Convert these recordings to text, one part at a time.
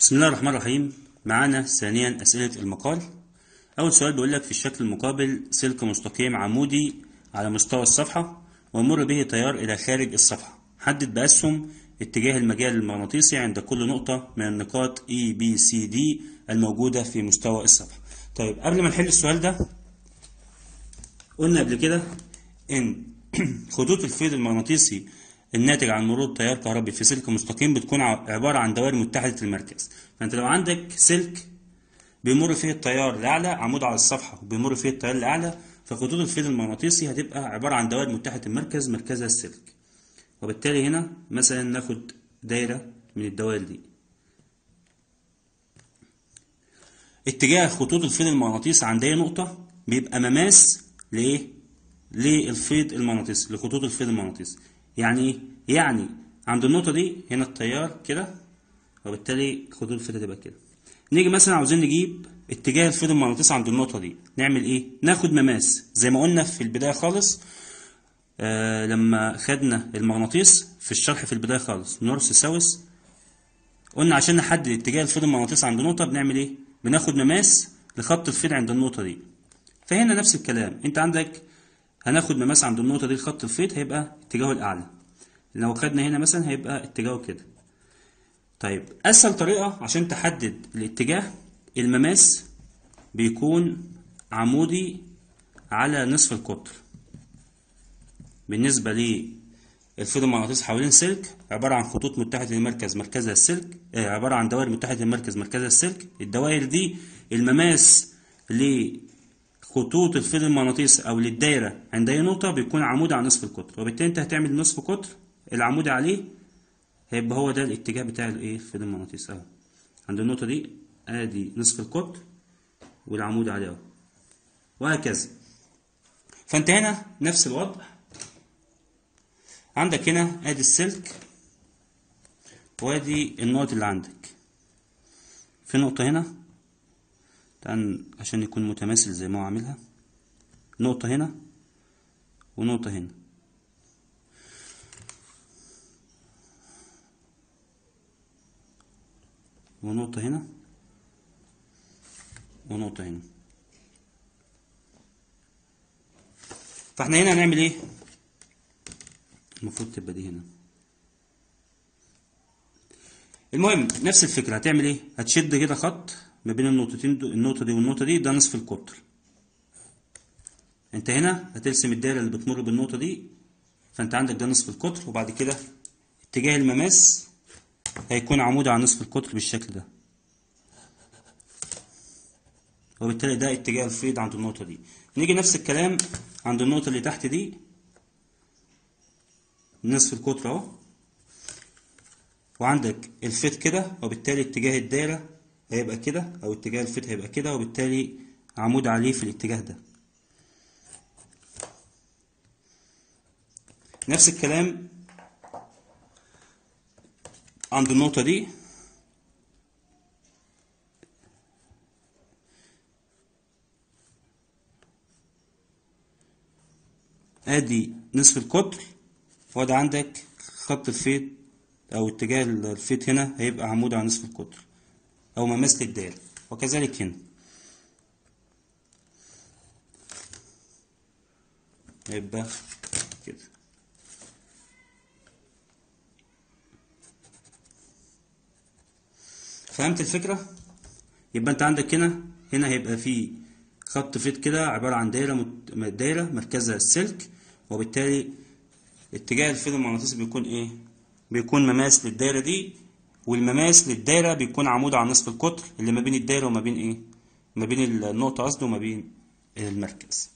بسم الله الرحمن الرحيم معانا ثانيا أسئلة المقال أول سؤال بيقول لك في الشكل المقابل سلك مستقيم عمودي على مستوى الصفحة ويمر به تيار إلى خارج الصفحة حدد بأسهم اتجاه المجال المغناطيسي عند كل نقطة من النقاط E B C D الموجودة في مستوى الصفحة طيب قبل ما نحل السؤال ده قلنا قبل كده إن خطوط الفيض المغناطيسي الناتج عن مرور تيار كهربي في سلك مستقيم بتكون عبارة عن دوائر متحدة المركز فأنت لو عندك سلك بيمر فيه التيار لأعلى عمود على الصفحة وبيمر فيه التيار لأعلى فخطوط الفيض المغناطيسي هتبقى عبارة عن دوائر متحدة المركز مركزها السلك وبالتالي هنا مثلا ناخد دايرة من الدوائر دي اتجاه خطوط الفيض المغناطيسي عند أي نقطة بيبقى مماس لإيه؟ للفيض المغناطيسي لخطوط الفيض المغناطيسي يعني ايه؟ يعني عند النقطة دي هنا التيار كده وبالتالي خطوط الفيض هتبقى كده نيجي مثلا عاوزين نجيب اتجاه الفيض المغناطيسي عند النقطة دي نعمل ايه؟ ناخد مماس زي ما قلنا في البداية خالص آه لما خدنا المغناطيس في الشرح في البداية خالص نورث ساوث قلنا عشان نحدد اتجاه الفيض المغناطيسي عند نقطة بنعمل ايه؟ بناخد مماس لخط الفيض عند النقطة دي فهنا نفس الكلام انت عندك هناخد مماس عند النقطة دي خط الفيض هيبقى اتجاهه الأعلى لو خدنا هنا مثلا هيبقى اتجاهه كده طيب أسهل طريقة عشان تحدد الاتجاه المماس بيكون عمودي على نصف القطر بالنسبة للفيض المغناطيسي حوالين سلك عبارة عن خطوط متحدة المركز مركزها السلك آه عبارة عن دوائر متحدة المركز مركزها السلك الدوائر دي المماس ل خطوط الفيض المغناطيسي او للدايره عند اي نقطه بيكون عمود على نصف القطر وبالتالي انت هتعمل نصف قطر العمود عليه هيبقى هو ده الاتجاه بتاع الايه الفيض المغناطيسي اهو عند النقطه دي ادي نصف القطر والعمود عليه اهو وهكذا فانت هنا نفس الوضع عندك هنا ادي السلك وادي النقط اللي عندك في نقطه هنا تعال عشان يكون متماثل زي ما هو عاملها نقطة هنا ونقطة هنا ونقطة هنا ونقطة هنا فاحنا هنا هنعمل ايه المفروض تبقى دي هنا المهم نفس الفكرة هتعمل ايه هتشد كده خط ما بين النقطتين دو النقطة دي والنقطة دي ده نصف القطر انت هنا هترسم الدايرة اللي بتمر بالنقطة دي فانت عندك ده نصف القطر وبعد كده اتجاه المماس هيكون عمود على نصف القطر بالشكل ده وبالتالي ده اتجاه الفيض عند النقطة دي نيجي نفس الكلام عند النقطة اللي تحت دي نصف القطر اهو وعندك الفيض كده وبالتالي اتجاه الدايرة هيبقى كده او اتجاه الفيت هيبقى كده وبالتالي عمود عليه في الاتجاه ده نفس الكلام عند النقطة دي ادي نصف القطر وادي عندك خط الفيت او اتجاه الفيت هنا هيبقى عمود على نصف القطر أو مماس للدال وكذلك هنا يبقى كده فهمت الفكرة؟ يبقى أنت عندك هنا هنا هيبقى في خط فيت كده عبارة عن دايرة مت... دايرة مركزها السلك وبالتالي اتجاه الفيض المغناطيسي بيكون إيه؟ بيكون مماس للدايرة دي والمماس للدايرة بيكون عمود على نصف القطر اللي ما بين الدايرة وما بين ايه ما بين النقطة قصده وما بين المركز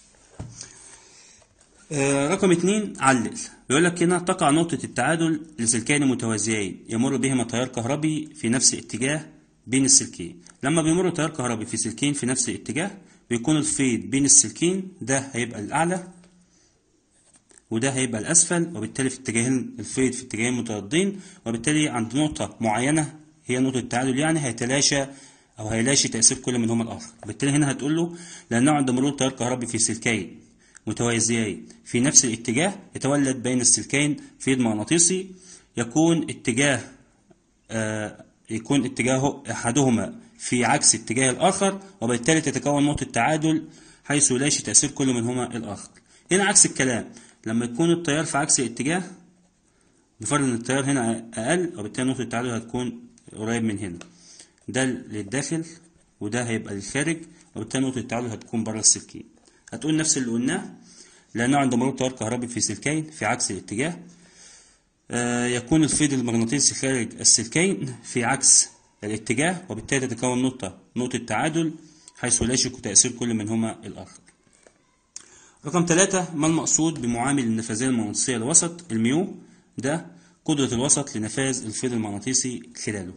آه رقم اتنين علل بيقول لك هنا تقع نقطة التعادل لسلكين متوازيين يمر بهما تيار كهربي في نفس اتجاه بين السلكين لما بيمر تيار كهربي في سلكين في نفس الاتجاه بيكون الفيض بين السلكين ده هيبقى الأعلى وده هيبقى الأسفل وبالتالي في اتجاهين الفيض في اتجاهين متضادين وبالتالي عند نقطة معينة هي نقطة التعادل يعني هيتلاشى أو هيلاشي تأثير كل منهما الآخر وبالتالي هنا هتقول له لأنه عند مرور تيار كهربي في سلكين متوازيين في نفس الاتجاه يتولد بين السلكين فيض مغناطيسي يكون اتجاه آه يكون اتجاهه احدهما في عكس اتجاه الاخر وبالتالي تتكون نقطة تعادل حيث لا يشي تأثير كل منهما الاخر هنا عكس الكلام لما يكون التيار في عكس الاتجاه بفرض ان التيار هنا اقل وبالتالي نقطة التعادل هتكون قريب من هنا ده للداخل وده هيبقى للخارج وبالتالي نقطة التعادل هتكون بره السلكين هتقول نفس اللي قلناه لأنه عند مرور تيار كهربي في سلكين في عكس الاتجاه آه يكون الفيض المغناطيسي خارج السلكين في عكس الاتجاه وبالتالي تتكون نقطة نقطة تعادل حيث لا يشك تأثير كل منهما الآخر رقم ثلاثة ما المقصود بمعامل النفاذية المغناطيسية للوسط الميو ده قدرة الوسط لنفاذ الفيض المغناطيسي خلاله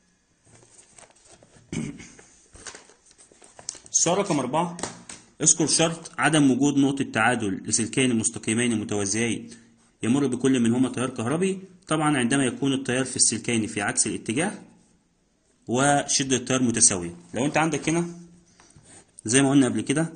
السؤال رقم أربعة اذكر شرط عدم وجود نقطة تعادل لسلكين مستقيمين متوازيين يمر بكل منهما تيار كهربي طبعا عندما يكون التيار في السلكين في عكس الاتجاه وشدة التيار متساوية لو انت عندك هنا زي ما قلنا قبل كده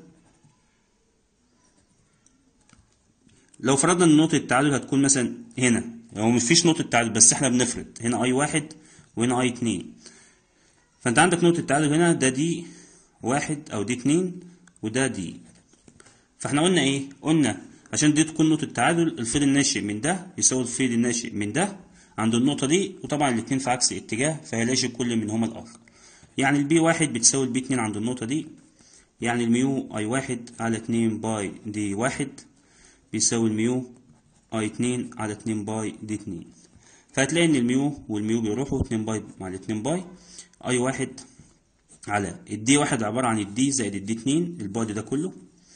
لو فرضنا ان نقطة التعادل هتكون مثلا هنا هو مفيش نقطة تعادل بس احنا بنفرض هنا اي واحد وهنا اي اتنين فانت عندك نقطة تعادل هنا ده دي واحد او دي اتنين وده دي فاحنا قلنا ايه قلنا عشان دي تكون نقطة تعادل الفيض الناشئ من ده يساوي الفيض الناشئ من ده عند النقطة دي وطبعا الاتنين في عكس الاتجاه فهيلاقي كل منهما الآخر يعني البي واحد بتساوي البي اتنين عند النقطة دي يعني الميو اي واحد على اتنين باي دي واحد بيساوي الميو اي اتنين على اتنين باي دي اتنين فهتلاقي ان الميو والميو بيروحوا اتنين باي مع الاتنين باي اي واحد على الدي واحد عبارة عن الدي زائد الدي اتنين البعد ده كله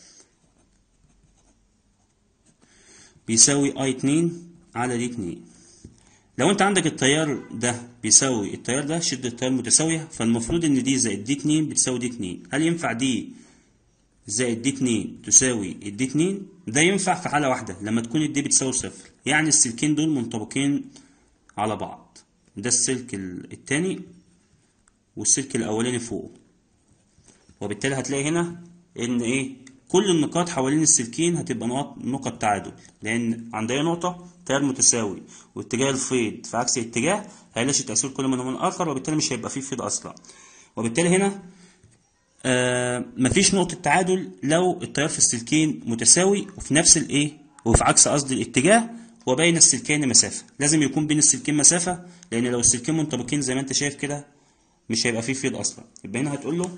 بيساوي اي اتنين على دي اتنين لو انت عندك التيار ده بيساوي التيار ده شدة التيار متساوية فالمفروض ان دي زائد دي اتنين بتساوي دي اتنين هل ينفع دي زائد دي اتنين تساوي الدي اتنين ده ينفع في حالة واحدة لما تكون الدي بتساوي صفر يعني السلكين دول منطبقين على بعض ده السلك التاني والسلك الاولاني فوقه وبالتالي هتلاقي هنا ان ايه كل النقاط حوالين السلكين هتبقى نقط نقط تعادل لان عند اي نقطه تيار متساوي واتجاه الفيض في عكس الاتجاه هيلاقي تاثير كل منهم الاخر وبالتالي مش هيبقى فيه فيض اصلا وبالتالي هنا آه مفيش نقطه تعادل لو التيار في السلكين متساوي وفي نفس الايه وفي عكس قصدي الاتجاه وبين السلكين مسافه لازم يكون بين السلكين مسافه لان لو السلكين منطبقين زي ما انت شايف كده مش هيبقى فيه فيض اصلا يبقى هنا هتقول له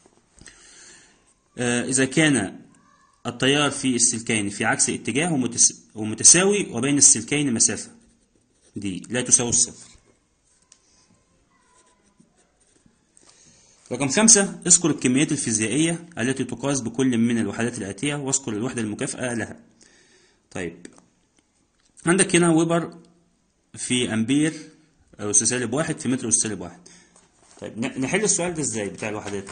آه اذا كان التيار في السلكين في عكس اتجاه ومتس... ومتساوي وبين السلكين مسافة دي لا تساوي الصفر رقم خمسة اذكر الكميات الفيزيائية التي تقاس بكل من الوحدات الآتية واذكر الوحدة المكافئة لها طيب عندك هنا ويبر في أمبير أس سالب واحد في متر أس سالب واحد طيب نحل السؤال ده ازاي بتاع الوحدات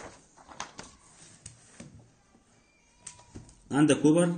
عندك ويبر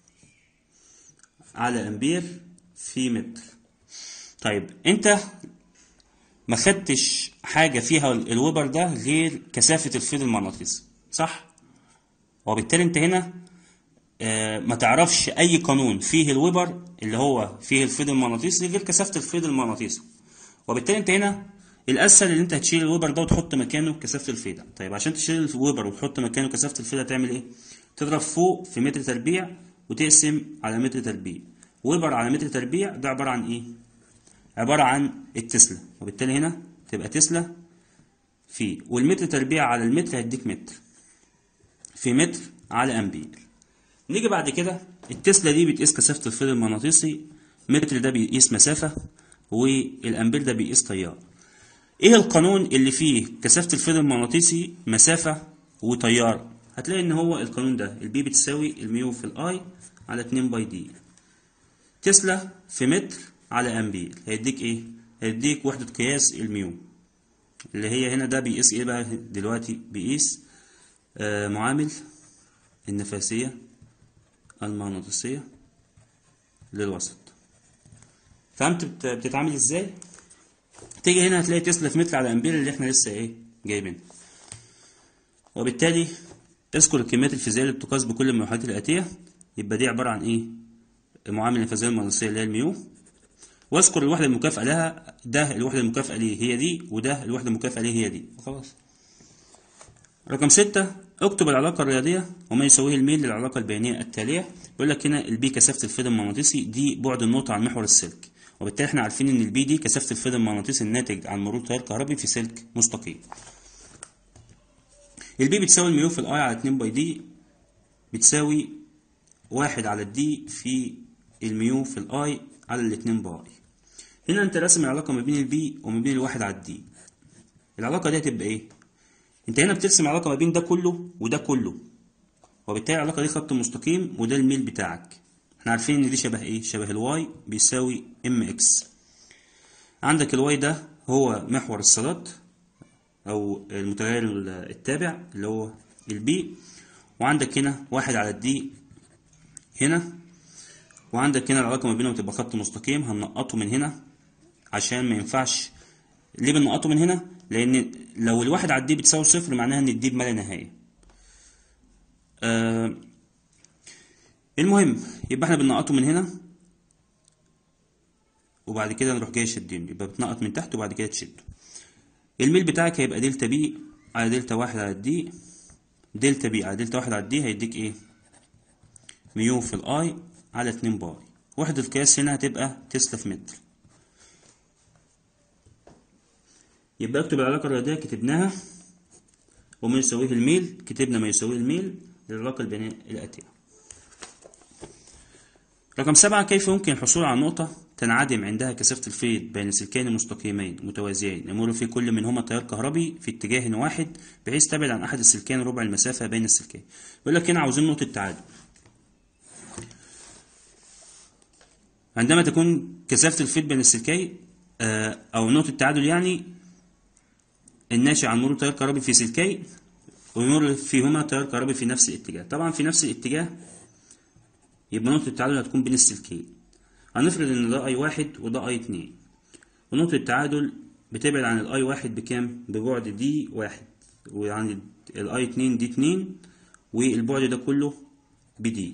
على امبير في متر طيب انت ما خدتش حاجه فيها الويبر ده غير كثافه الفيض المغناطيسي صح وبالتالي انت هنا آه ما تعرفش اي قانون فيه الويبر اللي هو فيه الفيض المغناطيسي غير كثافه الفيض المغناطيسي وبالتالي انت هنا الاسهل ان انت هتشيل الويبر ده وتحط مكانه كثافه الفيضه طيب عشان تشيل الويبر وتحط مكانه كثافه الفيضه تعمل ايه تضرب فوق في متر تربيع وتقسم على متر تربيع ويبر على متر تربيع ده عبارة عن ايه عبارة عن التسلا وبالتالي هنا تبقى تسلا في والمتر تربيع على المتر هيديك متر في متر على امبير نيجي بعد كده التسلا دي بتقيس كثافة الفيض المغناطيسي متر ده بيقيس مسافة والامبير ده بيقيس تيار ايه القانون اللي فيه كثافة الفيض المغناطيسي مسافة وتيار هتلاقي ان هو القانون ده البي بتساوي الميو في الاي على 2 باي دي تسلا في متر على امبير هيديك ايه هيديك وحدة قياس الميو اللي هي هنا ده بيقيس ايه بقى دلوقتي بيقيس آه معامل النفاسية المغناطيسية للوسط فهمت بتتعامل ازاي تيجي هنا هتلاقي تسلا في متر على امبير اللي احنا لسه ايه جايبينها وبالتالي اذكر الكميات الفيزيائية اللي بتقاس بكل من الوحدات الآتية يبقى دي عبارة عن إيه؟ معامل الفيزيائية المغناطيسية اللي هي الميو واذكر الوحدة المكافئة لها ده الوحدة المكافئة ليه هي دي وده الوحدة المكافئة ليه هي دي خلاص رقم ستة اكتب العلاقة الرياضية وما يساويه الميل للعلاقة البيانية التالية بيقول لك هنا البي كثافة الفيض المغناطيسي دي بعد النقطة عن محور السلك وبالتالي احنا عارفين ان البي دي كثافة الفيض المغناطيسي الناتج عن مرور تيار كهربي في سلك مستقيم البي بتساوي الميو في الاي على 2 باي دي بتساوي واحد على الدي في الميو في الاي على الاتنين باي هنا انت راسم العلاقة ما بين البي وما بين الواحد على الدي العلاقة دي هتبقى ايه؟ انت هنا بترسم علاقة ما بين ده كله وده كله وبالتالي العلاقة دي خط مستقيم وده الميل بتاعك احنا عارفين ان دي شبه ايه؟ شبه الواي بيساوي ام اكس عندك الواي ده هو محور الصلات او المتغير التابع اللي هو البي وعندك هنا واحد على الدي هنا وعندك هنا العلاقة ما بينهم تبقى خط مستقيم هننقطه من هنا عشان ما ينفعش ليه بننقطه من هنا؟ لأن لو الواحد على الدي بتساوي صفر معناها إن الدي بما لا نهاية. آه المهم يبقى احنا بننقطه من هنا وبعد كده نروح جاي شادين يبقى بتنقط من تحت وبعد كده تشده. الميل بتاعك هيبقى دلتا بي على دلتا واحد على الدي دلتا بي على دلتا واحد على الدي هيديك ايه؟ ميو في الاي على اتنين باي وحدة القياس هنا هتبقى تسلا في متر يبقى اكتب العلاقة الرياضية كتبناها وما يساويه الميل كتبنا ما يساويه الميل للعلاقة البيانية الآتية رقم سبعة كيف يمكن الحصول على نقطة تنعدم عندها كثافة الفيض بين سلكين مستقيمين متوازيين يمر في كل منهما تيار كهربي في اتجاه واحد بحيث تبعد عن أحد السلكين ربع المسافة بين السلكين بيقول لك هنا عاوزين نقطة تعادل عندما تكون كثافة الفيض بين السلكين أو نقطة تعادل يعني الناشئ عن مرور تيار كهربي في سلكين ويمر فيهما تيار كهربي في نفس الاتجاه طبعا في نفس الاتجاه يبقى نقطة التعادل هتكون بين السلكين هنفرض ان ده اي واحد وده اي اتنين ونقطة التعادل بتبعد عن الاي واحد بكام؟ ببعد دي واحد وعن الاي اتنين دي اتنين والبعد ده كله بدي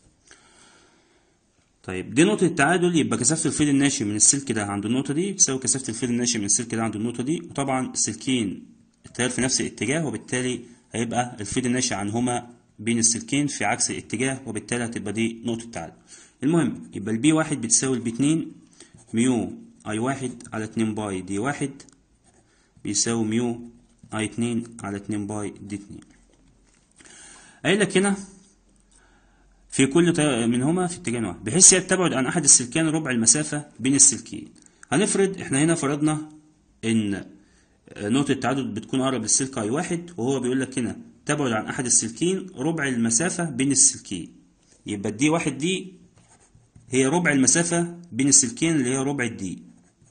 طيب دي نقطة التعادل يبقى كثافة الفيض الناشئ من السلك ده عند النقطة دي تساوي كثافة الفيض الناشئ من السلك ده عند النقطة دي وطبعا السلكين التيار في نفس الاتجاه وبالتالي هيبقى الفيض الناشئ عنهما بين السلكين في عكس الاتجاه وبالتالي هتبقى دي نقطة تعادل المهم يبقى البي واحد بتساوي البي اتنين ميو اي واحد على اتنين باي دي واحد بيساوي ميو اي اتنين على اتنين باي دي اتنين قايل لك هنا في كل منهما في اتجاه واحد بحيث تبعد عن احد السلكين ربع المسافة بين السلكين هنفرض احنا هنا فرضنا ان نقطة التعادل بتكون اقرب للسلك اي واحد وهو بيقول لك هنا تبعد عن احد السلكين ربع المسافة بين السلكين يبقى الدي واحد دي هي ربع المسافة بين السلكين اللي هي ربع الدي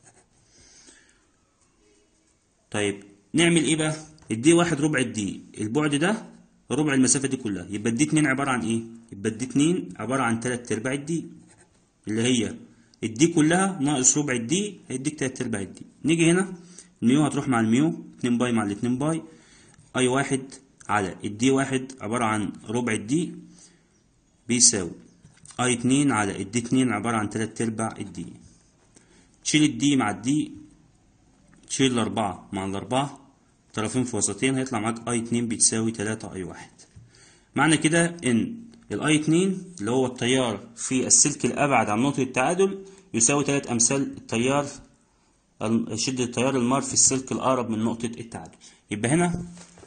طيب نعمل ايه بقى الدي واحد ربع الدي البعد ده ربع المسافة دي كلها يبقى الدي اتنين عبارة عن ايه يبقى الدي اتنين عبارة عن تلات ارباع الدي اللي هي الدي كلها ناقص ربع الدي هيديك تلات ارباع الدي نيجي هنا الميو هتروح مع الميو اتنين باي مع الاتنين باي اي واحد على الدي واحد عبارة عن ربع الدي بيساوي اي اتنين على الدي اتنين عبارة عن تلات ارباع الدي تشيل الدي مع الدي تشيل الاربعة مع الاربعة طرفين في وسطين هيطلع معاك اي اتنين بتساوي تلاتة اي واحد معنى كده ان الاي اتنين اللي هو التيار في السلك الابعد عن نقطة التعادل يساوي تلات امثال التيار شدة التيار المار في السلك الاقرب من نقطة التعادل يبقى هنا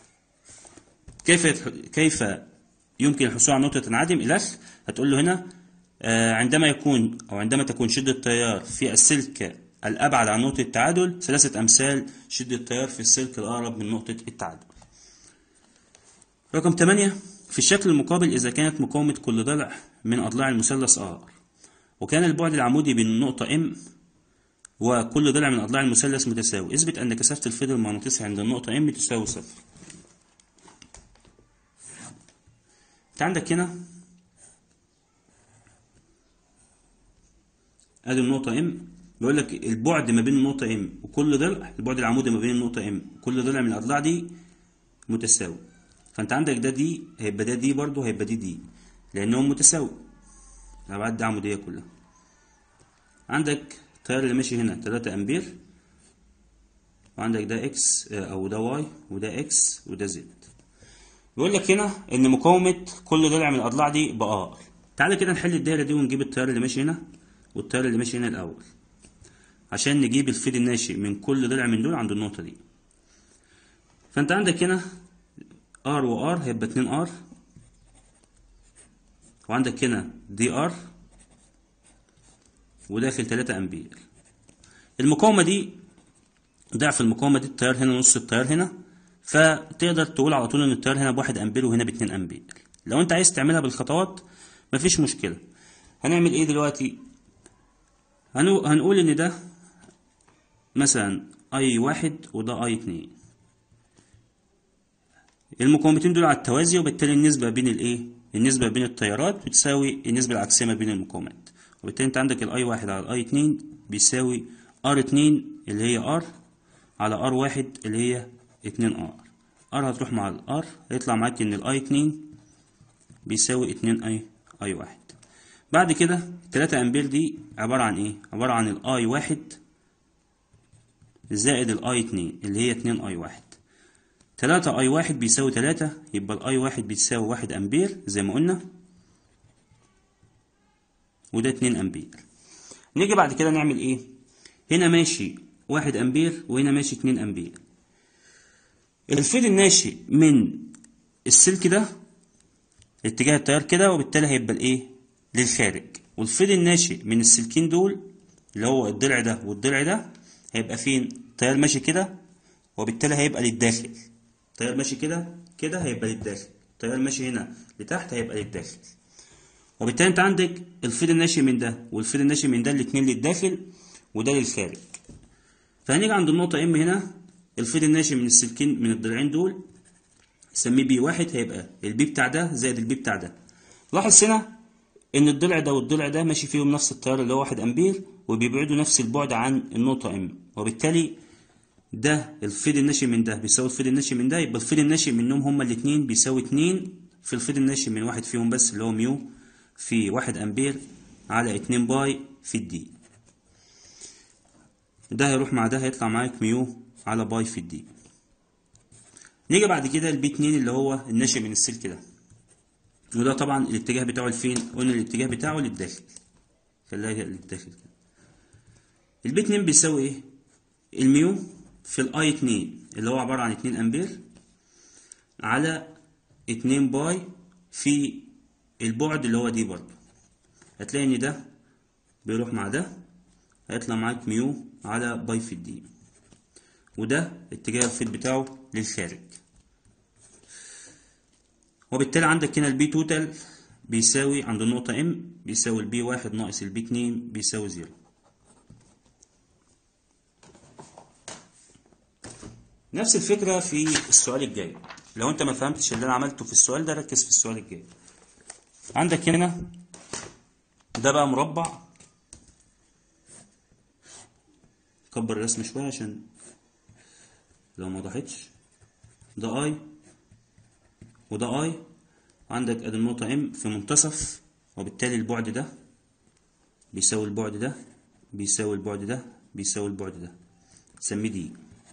كيف كيف يمكن الحصول على نقطة تنعدم الأخ هتقول له هنا آه عندما يكون أو عندما تكون شدة التيار في السلك الأبعد عن نقطة التعادل ثلاثة أمثال شدة التيار في السلك الأقرب من نقطة التعادل. رقم 8 في الشكل المقابل إذا كانت مقاومة كل ضلع من أضلاع المثلث R وكان البعد العمودي بين النقطة M وكل ضلع من أضلاع المثلث متساوي اثبت أن كثافة الفيض المغناطيسي عند النقطة M تساوي صفر. انت عندك هنا ادي النقطة ام بيقول لك البعد ما بين النقطة ام وكل ضلع البعد العمودي ما بين النقطة ام وكل ضلع من الاضلاع دي متساوي فانت عندك ده دي هيبقى ده دي برضه هيبقى دي دي لانهم متساوي الابعاد دي عمودية كلها عندك التيار اللي ماشي هنا 3 امبير وعندك ده اكس او ده واي وده اكس وده زد بيقول لك هنا ان مقاومه كل ضلع من الاضلاع دي بار تعالى كده نحل الدايره دي ونجيب التيار اللي ماشي هنا والتيار اللي ماشي هنا الاول عشان نجيب الفيد الناشئ من كل ضلع من دول عند النقطه دي فانت عندك هنا ار وار هيبقى 2 ار وعندك هنا دي ار وداخل 3 امبير المقاومه دي ضعف المقاومه دي التيار هنا نص التيار هنا فتقدر تقول على طول ان التيار هنا بواحد امبير وهنا باتنين امبير لو انت عايز تعملها بالخطوات مفيش مشكله هنعمل ايه دلوقتي هنو... هنقول ان ده مثلا اي واحد وده اي اتنين المقاومتين دول على التوازي وبالتالي النسبة بين الايه النسبة بين التيارات بتساوي النسبة العكسية ما بين المقاومات وبالتالي انت عندك الاي واحد على الاي اتنين بيساوي ار اتنين اللي هي ار على ار واحد اللي هي اتنين ار ار هتروح مع الار هيطلع معاك ان الاي اتنين بيساوي اتنين اي اي واحد بعد كده تلاتة امبير دي عبارة عن ايه عبارة عن الاي واحد زائد الاي اتنين اللي هي اتنين اي واحد تلاتة اي واحد بيساوي تلاتة يبقى الاي واحد بيساوي واحد امبير زي ما قلنا وده اتنين امبير نيجي بعد كده نعمل ايه هنا ماشي واحد امبير وهنا ماشي اتنين امبير الفيد الناشئ من السلك ده اتجاه التيار كده وبالتالي هيبقى الايه للخارج والفيد الناشئ من السلكين دول اللي هو الضلع ده والضلع ده هيبقى فين التيار ماشي كده وبالتالي هيبقى للداخل التيار ماشي كده كده هيبقى للداخل التيار ماشي هنا لتحت هيبقى للداخل وبالتالي انت عندك الفيد الناشئ من ده والفيد الناشئ من ده الاتنين للداخل وده للخارج فهنيجي عند النقطة ام هنا الفيد الناشئ من السلكين من الضلعين دول نسميه بي واحد هيبقى البي بتاع ده زائد البي بتاع ده لاحظ هنا ان الضلع ده والضلع ده ماشي فيهم نفس التيار اللي هو واحد امبير وبيبعدوا نفس البعد عن النقطة ام وبالتالي ده الفيد الناشئ من ده بيساوي الفيد الناشئ من ده يبقى الفيد الناشئ منهم هما الاتنين بيساوي اتنين في الفيد الناشئ من واحد فيهم بس اللي هو ميو في واحد امبير على اتنين باي في الدي ده هيروح مع ده هيطلع معاك ميو على باي في الدي نيجي بعد كده البي اتنين اللي هو الناشئ من السلك ده وده طبعا الاتجاه بتاعه لفين قلنا الاتجاه بتاعه للداخل خليها للداخل كده البي اتنين بيساوي ايه الميو في الاي اتنين اللي هو عبارة عن اتنين امبير على اتنين باي في البعد اللي هو دي برضو هتلاقي ان ده بيروح مع ده هيطلع معاك ميو على باي في الدي وده اتجاه الفيد بتاعه للخارج وبالتالي عندك هنا البي توتال بيساوي عند النقطة ام بيساوي البي واحد ناقص البي اتنين بيساوي زيرو نفس الفكرة في السؤال الجاي لو انت ما فهمتش اللي انا عملته في السؤال ده ركز في السؤال الجاي عندك هنا ده بقى مربع كبر الرسم شوية عشان لو ما وضحتش ده اي وده اي عندك ادي النقطة ام في منتصف وبالتالي البعد ده بيساوي البعد ده بيساوي البعد ده بيساوي البعد ده نسميه دي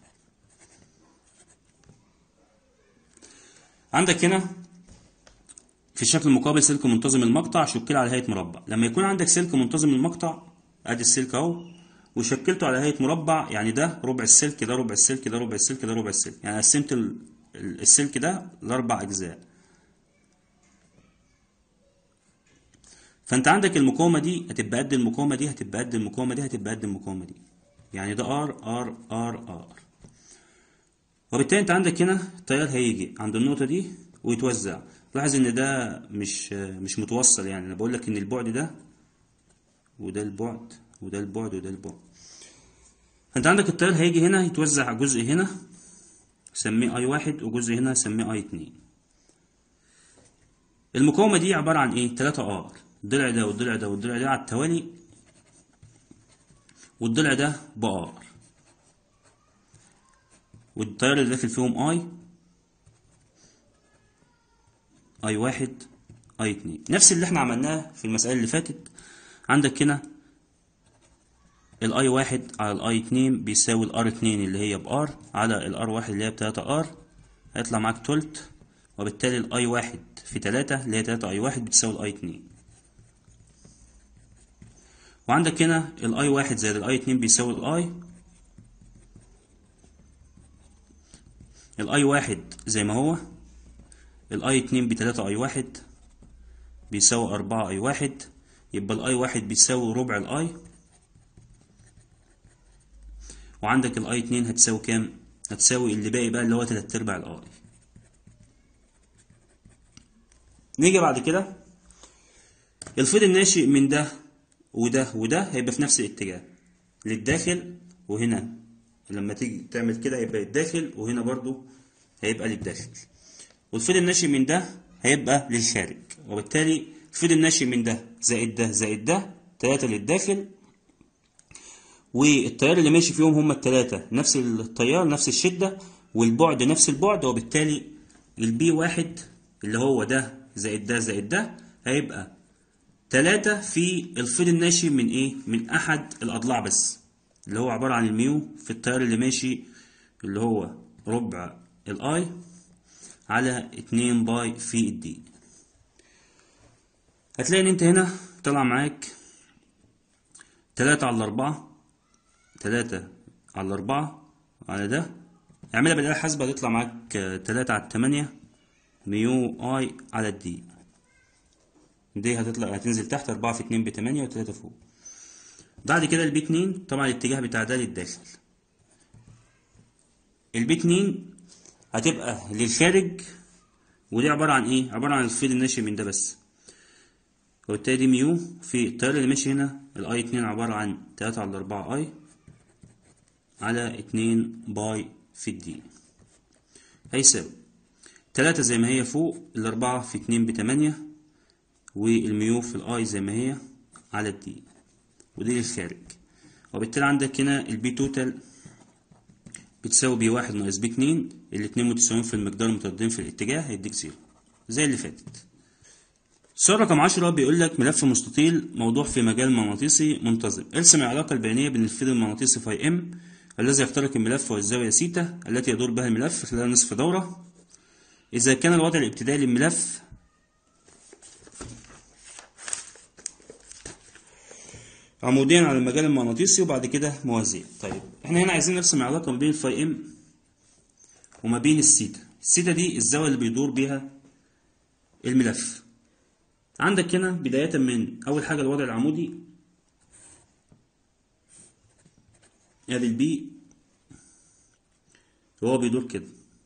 عندك هنا في الشكل المقابل سلك منتظم المقطع شكل على هيئة مربع لما يكون عندك سلك منتظم المقطع ادي السلك اهو وشكلته على هيئة مربع يعني ده ربع السلك ده ربع السلك ده ربع السلك ده ربع السلك يعني قسمت السلك ده لأربع أجزاء فأنت عندك المقاومة دي هتبقى قد المقاومة دي هتبقى قد المقاومة دي هتبقى قد المقاومة دي يعني ده ار ار ار ار وبالتالي أنت عندك هنا التيار هيجي عند النقطة دي ويتوزع لاحظ إن ده مش مش متوصل يعني أنا بقول لك إن البعد ده وده البعد وده البعد وده البعد انت عندك التيار هيجي هنا يتوزع جزء هنا سميه اي واحد وجزء هنا سميه اي اتنين المقاومة دي عبارة عن ايه تلاتة ار الضلع ده والضلع ده والضلع ده على التوالي والضلع ده بار والتيار اللي داخل فيهم اي اي واحد اي اتنين نفس اللي احنا عملناه في المسألة اللي فاتت عندك هنا الاي واحد على الاي اتنين بيساوي الار اتنين اللي هي بار على الار واحد اللي هي بتلاتة ار هيطلع معاك تلت وبالتالي الاي واحد في تلاتة اللي هي تلاتة اي واحد بتساوي الاي اتنين وعندك هنا الاي واحد زائد الاي اتنين بيساوي الاي الاي واحد زي ما هو الاي اتنين بتلاتة اي واحد بيساوي أربعة اي واحد يبقى الاي واحد بيساوي ربع الاي وعندك الاي اتنين هتساوي كام؟ هتساوي اللي باقي بقى اللي هو تلات ارباع الاي نيجي بعد كده الفيض الناشئ من ده وده وده هيبقى في نفس الاتجاه للداخل وهنا لما تيجي تعمل كده هيبقى للداخل وهنا برضو هيبقى للداخل والفيض الناشئ من ده هيبقى للخارج وبالتالي الفيض الناشئ من ده زائد ده زائد ده تلاتة للداخل والتيار اللي ماشي فيهم هما التلاتة نفس التيار نفس الشدة والبعد نفس البعد وبالتالي البي واحد اللي هو ده زائد ده زائد ده هيبقى تلاتة في الفيض الناشئ من ايه؟ من احد الاضلاع بس اللي هو عبارة عن الميو في التيار اللي ماشي اللي هو ربع الاي على اتنين باي في الدي هتلاقي ان انت هنا طلع معاك تلاتة على الاربعة تلاتة على الاربعة على ده اعملها بالآلة الحاسبة هتطلع معاك تلاتة على التمانية ميو اي على الدي دي هتطلع هتنزل تحت أربعة في اتنين بتمانية وتلاتة فوق بعد كده البي اتنين طبعا الاتجاه بتاع ده للداخل البي اتنين هتبقى للخارج ودي عبارة عن ايه؟ عبارة عن الفيض الناشئ من ده بس وبالتالي دي ميو في التيار اللي ماشي هنا الاي اتنين عبارة عن تلاتة على أربعة اي على اتنين باي في الدي هيساوي تلاتة زي ما هي فوق الأربعة في اتنين بتمانية والميو في الاي زي ما هي على الدي ودي للخارج وبالتالي عندك هنا البي توتال بتساوي بي واحد ناقص بي اتنين الاتنين متساويين في المقدار متضادين في الاتجاه هيديك زيرو زي اللي فاتت السؤال رقم عشرة بيقول لك ملف مستطيل موضوع في مجال مغناطيسي منتظم ارسم العلاقة البيانية بين الفيل المغناطيسي فاي ام الذي يخترق الملف والزاوية سيتا التي يدور بها الملف خلال نصف دورة إذا كان الوضع الابتدائي للملف عموديا على المجال المغناطيسي وبعد كده موازية طيب احنا هنا عايزين نرسم علاقة ما بين الفاي ام وما بين السيتا السيتا دي الزاوية اللي بيدور بيها الملف عندك هنا بداية من أول حاجة الوضع العمودي ادي البي وهو بيدور كده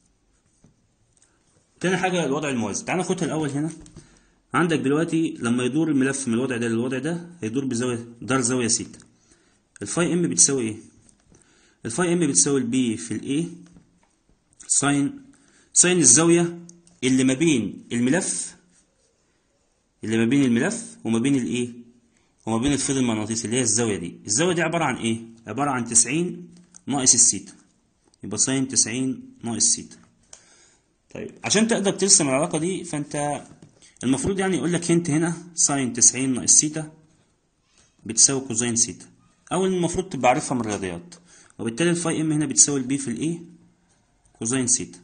تاني حاجة الوضع الموازي تعال ناخدها الأول هنا عندك دلوقتي لما يدور الملف من الوضع ده للوضع ده هيدور بزاوية دار زاوية سيتا الفاي ام بتساوي ايه؟ الفاي ام بتساوي البي في الاي ساين ساين الزاوية اللي ما بين الملف اللي ما بين الملف وما بين الايه؟ وما بين الفيض المغناطيسي اللي هي الزاوية دي الزاوية دي عبارة عن ايه؟ عبارة عن تسعين ناقص السيتا يبقى ساين تسعين ناقص سيتا طيب عشان تقدر ترسم العلاقة دي فانت المفروض يعني يقول لك هنت هنا ساين 90 ناقص سيتا بتساوي كوزين سيتا او المفروض تبقى عارفها من الرياضيات وبالتالي الفاي ام هنا بتساوي البي في الايه كوزين سيتا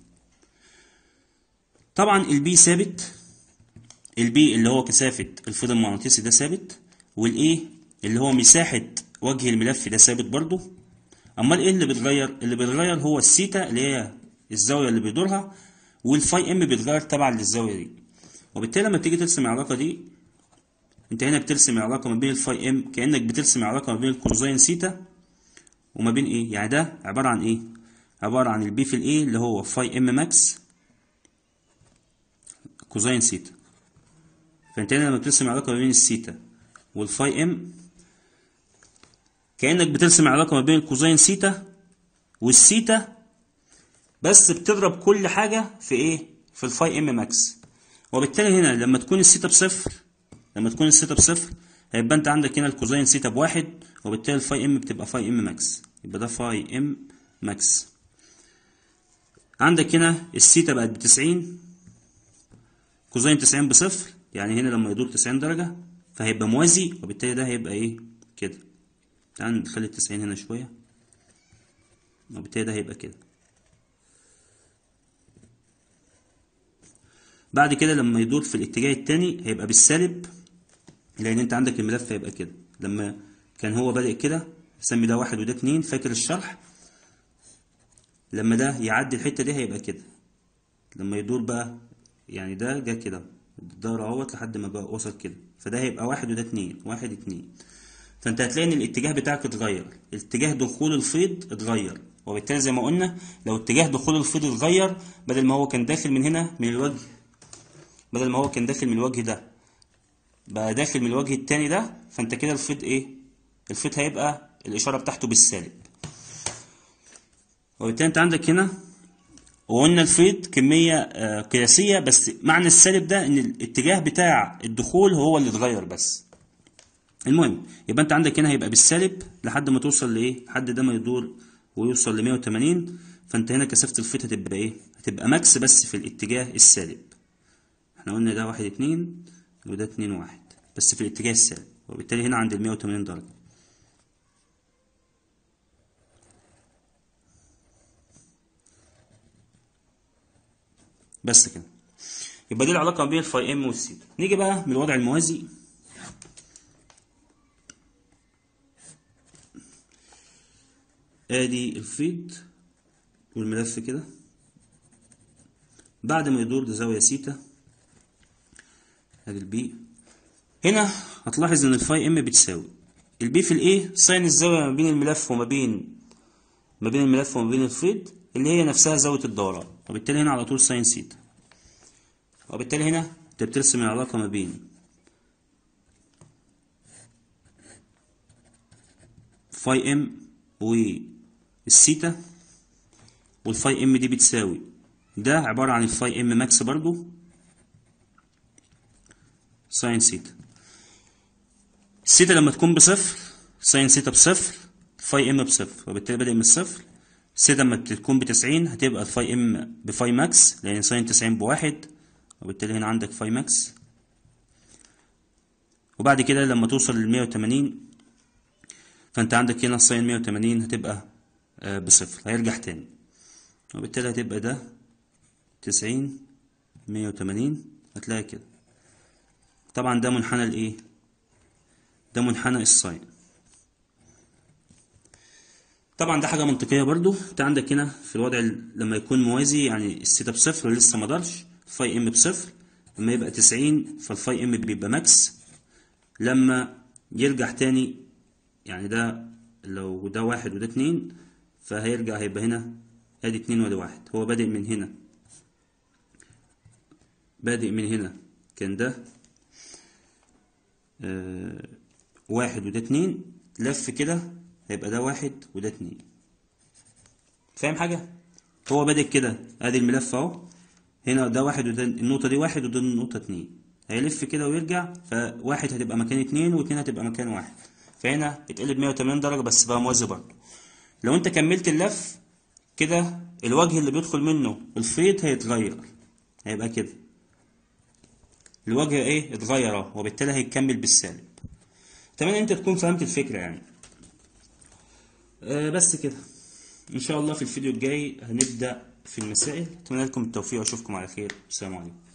طبعا البي ثابت البي اللي هو كثافة الفيض المغناطيسي ده ثابت والايه اللي هو مساحة وجه الملف ده ثابت برضه امال ايه اللي بيتغير اللي بيتغير هو السيتا اللي هي الزاوية اللي بيدورها والفاي ام بيتغير تبعا للزاوية دي وبالتالي لما تيجي ترسم العلاقة دي انت هنا بترسم العلاقة ما بين الفاي ام كأنك بترسم العلاقة ما بين الكوزين سيتا وما بين ايه يعني ده عبارة عن ايه عبارة عن البي في الايه اللي هو فاي ام ماكس كوزين سيتا فانت هنا لما بترسم العلاقة ما بين السيتا والفاي ام كأنك بترسم العلاقة ما بين الكوزين سيتا والسيتا بس بتضرب كل حاجة في ايه في الفاي ام ماكس وبالتالي هنا لما تكون السيتا بصفر لما تكون السيتا بصفر هيبقى انت عندك هنا الكوزين سيتا بواحد وبالتالي الفاي ام بتبقى فاي ام ماكس يبقى ده فاي ام ماكس عندك هنا السيتا بقت بتسعين كوزين تسعين بصفر يعني هنا لما يدور تسعين درجة فهيبقى موازي وبالتالي ده هيبقى ايه كده تعال نخلي التسعين هنا شوية وبالتالي ده هيبقى كده بعد كده لما يدور في الاتجاه التاني هيبقى بالسالب لان انت عندك الملف هيبقى كده لما كان هو بادئ كده سمي ده واحد وده اتنين فاكر الشرح لما ده يعدي الحتة دي هيبقى كده لما يدور بقى يعني ده جه كده الدورة اهوت لحد ما بقى وصل كده فده هيبقى واحد وده اتنين واحد اتنين فانت هتلاقي ان الاتجاه بتاعك اتغير اتجاه دخول الفيض اتغير وبالتالي زي ما قلنا لو اتجاه دخول الفيض اتغير بدل ما هو كان داخل من هنا من الوجه بدل ما هو كان داخل من الوجه ده بقى داخل من الوجه التاني ده فانت كده الفيض ايه الفيض هيبقى الاشاره بتاعته بالسالب وبالتالي انت عندك هنا وقلنا الفيض كميه آه، قياسيه بس معنى السالب ده ان الاتجاه بتاع الدخول هو اللي اتغير بس المهم يبقى انت عندك هنا هيبقى بالسالب لحد ما توصل لايه لحد ده ما يدور ويوصل ل 180 فانت هنا كثافه الفيض هتبقى ايه هتبقى ماكس بس في الاتجاه السالب احنا قلنا ده واحد اتنين وده اتنين واحد بس في الاتجاه السالب وبالتالي هنا عند ال 180 درجة بس كده يبقى دي العلاقة بين الفاي ام والسيتا نيجي بقى من الوضع الموازي ادي الفيض والملف كده بعد ما يدور بزاوية سيتا ادي البي هنا هتلاحظ ان الفاي ام بتساوي البي في الايه ساين الزاويه ما بين الملف وما بين ما بين الملف وما بين الفيض اللي هي نفسها زاويه الدوران وبالتالي هنا على طول ساين سيتا وبالتالي هنا انت بترسم العلاقه ما بين فاي ام والسيتا والفاي ام دي بتساوي ده عباره عن الفاي ام ماكس برضو ساين سيتا السيتا لما تكون بصفر ساين سيتا بصفر فاي ام بصفر وبالتالي بادئ من الصفر السيتا لما تكون بتسعين هتبقى الفاي ام بفاي ماكس لأن ساين تسعين بواحد وبالتالي هنا عندك فاي ماكس وبعد كده لما توصل للمية وتمانين فأنت عندك هنا الساين مية وتمانين هتبقى آه، بصفر هيرجع تاني وبالتالي هتبقى ده تسعين مية وتمانين هتلاقي كده طبعا ده منحنى الايه ده منحنى الساين طبعا ده حاجه منطقيه برضو انت عندك هنا في الوضع ال- لما يكون موازي يعني السيتا بصفر لسه ما دارش الفاي ام بصفر لما يبقى 90 فالفاي ام بيبقى ماكس لما يرجع تاني يعني ده لو ده واحد وده اتنين فهيرجع هيبقى هنا ادي اتنين وادي واحد هو بادئ من هنا بادئ من هنا كان ده آه، واحد وده اتنين لف كده هيبقى ده واحد وده اتنين فاهم حاجة؟ هو بادئ كده ادي الملف اهو هنا ده واحد وده النقطة دي واحد وده النقطة اتنين هيلف كده ويرجع فواحد هتبقى مكان اتنين واتنين هتبقى مكان واحد فهنا اتقلب 180 درجة بس بقى موازي برضه لو انت كملت اللف كده الوجه اللي بيدخل منه الفيض هيتغير هيبقى كده الوجه ايه اتغير اهو وبالتالي هيكمل بالسالب اتمنى انت تكون فهمت الفكره يعني آه بس كده ان شاء الله في الفيديو الجاي هنبدا في المسائل اتمنى لكم التوفيق واشوفكم على خير السلام عليكم